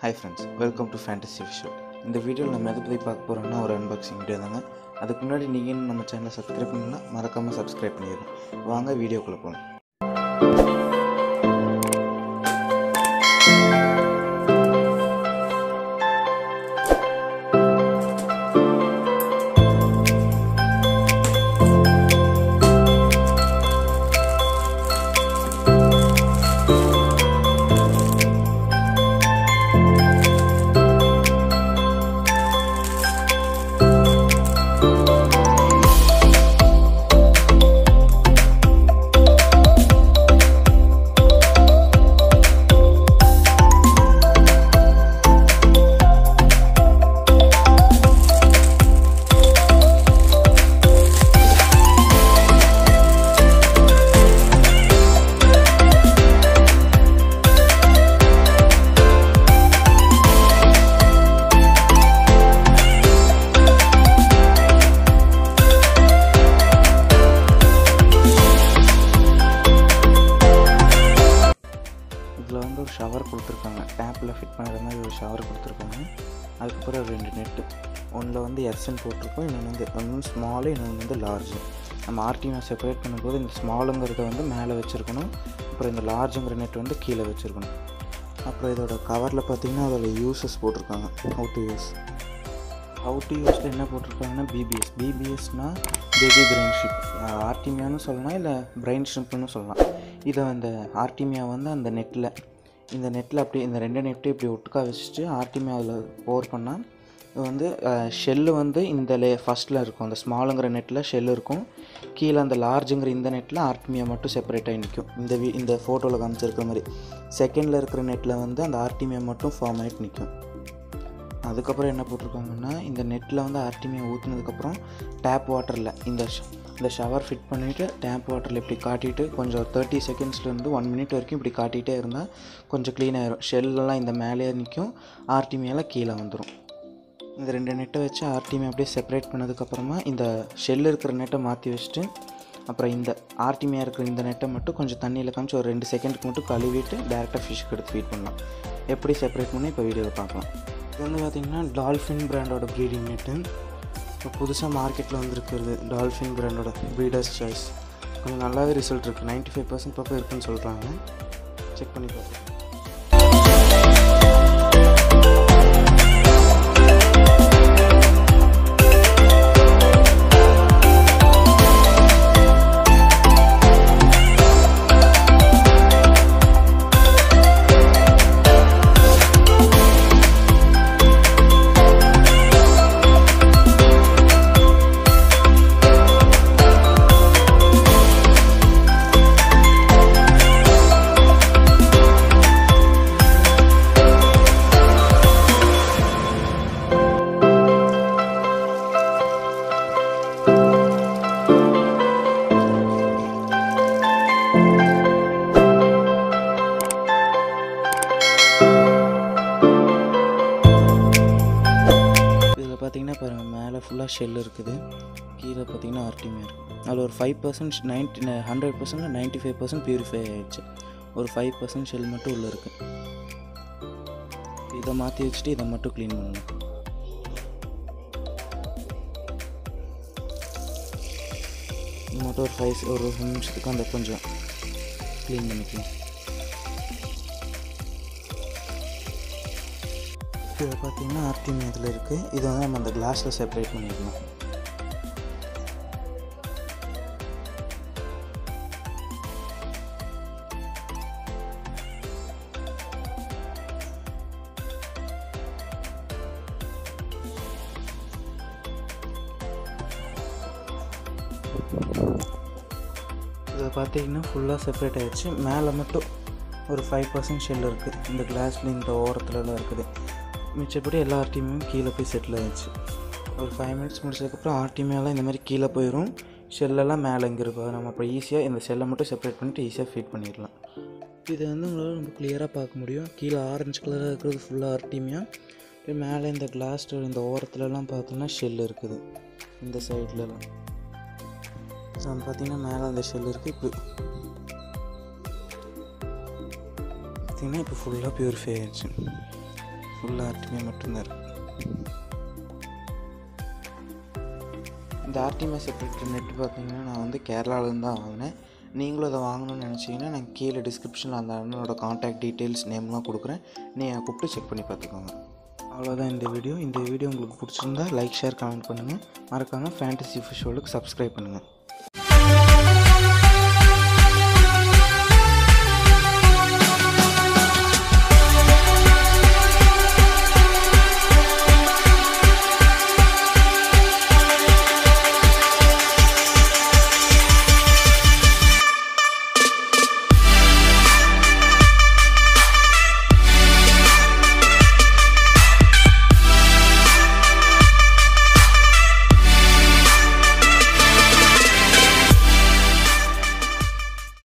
hi friends welcome to Fantasy Visual இந்த வீடியோவில் நம்ம எதை பற்றி பார்க்க போகிறோம்னா ஒரு அன்பாக்சிங் வீடியோ தாங்க அதுக்கு முன்னாடி நீங்கள் இன்னும் நம்ம சேனலை சப்ஸ்கிரைப் பண்ணலாம் மறக்காமல் சப்ஸ்கிரைப் பண்ணிடுங்க வாங்க வீடியோக்குள்ளே போகலாம் இதில் வந்து ஒரு ஷவர் கொடுத்துருக்காங்க டேப்பில் ஃபிட் பண்ணுற மாதிரி ஒரு ஷவர் கொடுத்துருக்காங்க அதுக்கப்புறம் ஒரு ரெண்டு நெட்டு ஒன்றில் வந்து எஸ்என் போட்டிருக்கோம் இன்னொன்று வந்து ஒன்று ஸ்மாலு இன்னொன்று வந்து லார்ஜு நம்ம ஆர்டினா செப்பரேட் பண்ணும்போது இந்த ஸ்மாலுங்கிறத வந்து மேலே வச்சுருக்கணும் அப்புறம் இந்த லார்ஜுங்கிற நெட் வந்து கீழே வச்சுருக்கணும் அப்புறம் இதோட கவரில் பார்த்தீங்கன்னா அதோட யூசஸ் போட்டிருக்காங்க how to use how to யூஸில் என்ன போட்டிருக்காங்கன்னா பிபிஎஸ் பிபிஎஸ்னால் பேபி பிரெயின் ஷிப் ஆர்டிமியான்னு சொல்லலாம் இல்லை பிரெயின் ஷிப்னு சொல்லலாம் இதை அந்த ஆர்டிமியா வந்து அந்த நெட்டில் இந்த நெட்டில் அப்படி இந்த ரெண்டு நெட்டு இப்படி ஒட்டுக்கா வச்சுட்டு ஆர்டிமியா அதில் போர் பண்ணால் இது வந்து ஷெல்லு வந்து இந்த லே ஃபஸ்ட்டில் இருக்கும் அந்த ஸ்மாலுங்கிற நெட்டில் ஷெல் இருக்கும் கீழே அந்த லார்ஜுங்கிற இந்த நெட்டில் ஆர்டிமியா மட்டும் செப்பரேட்டாக நிற்கும் இந்த வி இந்த ஃபோட்டோவில் காமிச்சிருக்கிற மாதிரி செகண்டில் இருக்கிற நெட்டில் வந்து அந்த ஆர்டிமியா மட்டும் ஃபார்ம் ஆகிட்டு நிற்கும் அதுக்கப்புறம் என்ன போட்டிருக்காங்கன்னா இந்த நெட்டில் வந்து ஆர்டிமியா ஊற்றுனதுக்கப்புறம் டேப் வாட்டரில் இந்த ஷ- இந்த ஷவர் ஃபிட் பண்ணிவிட்டு டேப் வாட்டரில் இப்படி காட்டிட்டு கொஞ்சம் தேர்ட்டி செகண்ட்ஸ்லேருந்து ஒன் மினிட் வரைக்கும் இப்படி காட்டிகிட்டே இருந்தால் கொஞ்சம் க்ளீன் ஆயிரும் ஷெல்லெல்லாம் இந்த மேலேயே நிற்கும் ஆர்டிமியெல்லாம் கீழே வந்துடும் இந்த ரெண்டு நெட்டை வச்சு ஆர்டிமி அப்படியே செப்பரேட் பண்ணதுக்கப்புறமா இந்த ஷெல் இருக்கிற நெட்டை மாற்றி வச்சுட்டு அப்புறம் இந்த ஆர்டிமியாக இருக்கிற இந்த நெட்டை மட்டும் கொஞ்சம் தண்ணியில் காமிச்சு ஒரு ரெண்டு செகண்டுக்கு மட்டும் கழுவிட்டு டேரெக்டாக ஃபிஷ்க்கு எடுத்து ஃபீட் பண்ணலாம் எப்படி செப்பரேட் பண்ணி இப்போ வீடியோவில் பார்க்கலாம் இது வந்து பார்த்திங்கன்னா டால்ஃபின் பிராண்டோட ப்ரீடிங் நெட்டு இப்போ புதுசாக மார்க்கெட்டில் வந்துருக்கிறது டால்ஃபின் பிராண்டோட ப்ரீடர்ஸ் சாய்ஸ் கொஞ்சம் நல்லாவே ரிசல்ட் இருக்குது 95% ஃபைவ் பர்சன்ட் பக்கம் இருக்குன்னு சொல்கிறாங்க செக் பண்ணி பார்க்கலாம் இதில் பார்த்தீங்கன்னா பாருங்க மேலே ஃபுல்லாக ஷெல் இருக்குது கீழே பார்த்தீங்கன்னா ஆர்டிமே இருக்குது அதில் ஒரு five percent ninety hundred percent ninety five percent purify ஆகிடுச்சு ஒரு ஃபைவ் பர்சன்ட் ஷெல் மட்டும் உள்ளே இருக்குது இதை மாற்றி வச்சுட்டு இதை மட்டும் க்ளீன் பண்ணணும் இது மட்டும் ஒரு ஃபைவ் ஒரு நிமிஷத்துக்கு அந்த கொஞ்சம் க்ளீன் பண்ணிக்கலாம் இதை பார்த்தீங்கன்னா ஆர்டிமி இதில் இருக்குது இதை வந்து நம்ம அந்த கிளாஸில் செப்பரேட் பண்ணிக்கணும் இதை பார்த்தீங்கன்னா ஃபுல்லாக செப்பரேட் ஆகிடுச்சு மேலே மட்டும் ஒரு ஃபைவ் பர்சன்ட் ஷெல் இருக்குது இந்த கிளாஸில் இந்த ஓரத்துலலாம் இருக்குது மிச்சப்படி எல்லா ஆர்டிமியும் கீழே போய் செட்டில் ஆயிடுச்சு ஒரு ஃபைவ் மினிட்ஸ் முடிச்சதுக்கப்புறம் ஆர்டிமியெல்லாம் இந்த மாதிரி கீழே போயிடும் ஷெல்லெல்லாம் மேலே இங்கே இருக்கும் அதை நம்ம அப்புறம் ஈஸியாக இந்த செல்லை மட்டும் செப்பரேட் பண்ணிவிட்டு ஈஸியாக ஃபீட் பண்ணிடலாம் இது வந்து உங்களால் ரொம்ப கிளியராக பார்க்க முடியும் கீழே ஆரஞ்சு கலராக இருக்கிறது ஃபுல்லாக ஆர்டிமியா மேலே இந்த கிளாஸ் இந்த ஓரத்துலலாம் பார்த்தோன்னா ஷெல் இருக்குது இந்த சைட்லலாம் நம்ம பார்த்தீங்கன்னா மேலே அந்த ஷெல் இருக்குது இப்போ பார்த்தீங்கன்னா இப்போ ஃபுல்லாக பியூரிஃபை ஆயிடுச்சு ஃபுல்லாக ஆர்டிமே மட்டும்தான் இருக்குது இந்த ஆர்டிமே செப்பரேட்டர் நெட் பார்த்தீங்கன்னா நான் வந்து கேரளாவிலேருந்து தான் வாங்கினேன் நீங்களும் அதை வாங்கணும்னு நினச்சிங்கன்னா நான் கீழே டிஸ்கிரிப்ஷனில் அந்த அண்ணனோட காண்டாக்ட் டீட்டெயில்ஸ் நேம்லாம் கொடுக்குறேன் நீங்கள் கூப்பிட்டு செக் பண்ணி பார்த்துக்கோங்க அவ்வளோதான் இந்த வீடியோ இந்த வீடியோ உங்களுக்கு பிடிச்சிருந்தா லைக் ஷேர் கமெண்ட் பண்ணுங்கள் மறக்காமல் ஃபேண்டசி ஷோலுக்கு சப்ஸ்கிரைப் பண்ணுங்கள்